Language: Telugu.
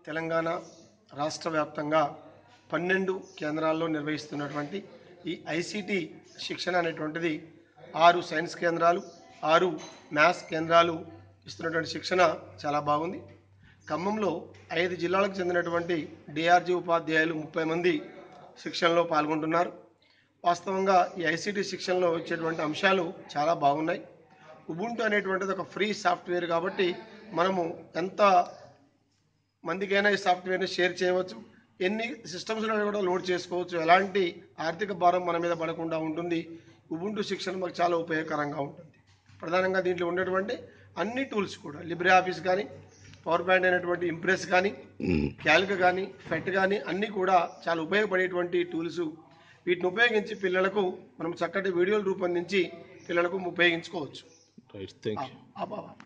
తెలంగాణ రాష్ట్ర వ్యాప్తంగా పన్నెండు కేంద్రాల్లో నిర్వహిస్తున్నటువంటి ఈ ఐసిటి శిక్షణ అనేటువంటిది ఆరు సైన్స్ కేంద్రాలు ఆరు మ్యాథ్స్ కేంద్రాలు ఇస్తున్నటువంటి శిక్షణ చాలా బాగుంది ఖమ్మంలో ఐదు జిల్లాలకు చెందినటువంటి డిఆర్జీ ఉపాధ్యాయులు ముప్పై మంది శిక్షణలో పాల్గొంటున్నారు వాస్తవంగా ఈ ఐసిటి శిక్షణలో వచ్చేటువంటి అంశాలు చాలా బాగున్నాయి ఉబుంటు అనేటువంటిది ఒక ఫ్రీ సాఫ్ట్వేర్ కాబట్టి మనము ఎంత మందికైనా ఈ సాఫ్ట్వేర్ని షేర్ చేయవచ్చు ఎన్ని సిస్టమ్స్లో కూడా లోడ్ చేసుకోవచ్చు ఎలాంటి ఆర్థిక భారం మన మీద పడకుండా ఉంటుంది ఉబుంటు శిక్షణ మాకు చాలా ఉపయోగకరంగా ఉంటుంది ప్రధానంగా దీంట్లో ఉన్నటువంటి అన్ని టూల్స్ కూడా లిబ్రే ఆఫీస్ కానీ పవర్ పాయింట్ అయినటువంటి ఇంప్రెస్ కానీ క్యాల్క్ కానీ ఫెట్ కానీ అన్నీ కూడా చాలా ఉపయోగపడేటువంటి టూల్స్ వీటిని ఉపయోగించి పిల్లలకు మనం చక్కటి వీడియోలు రూపొందించి పిల్లలకు ఉపయోగించుకోవచ్చు రైట్ థ్యాంక్ యూ అబ్బా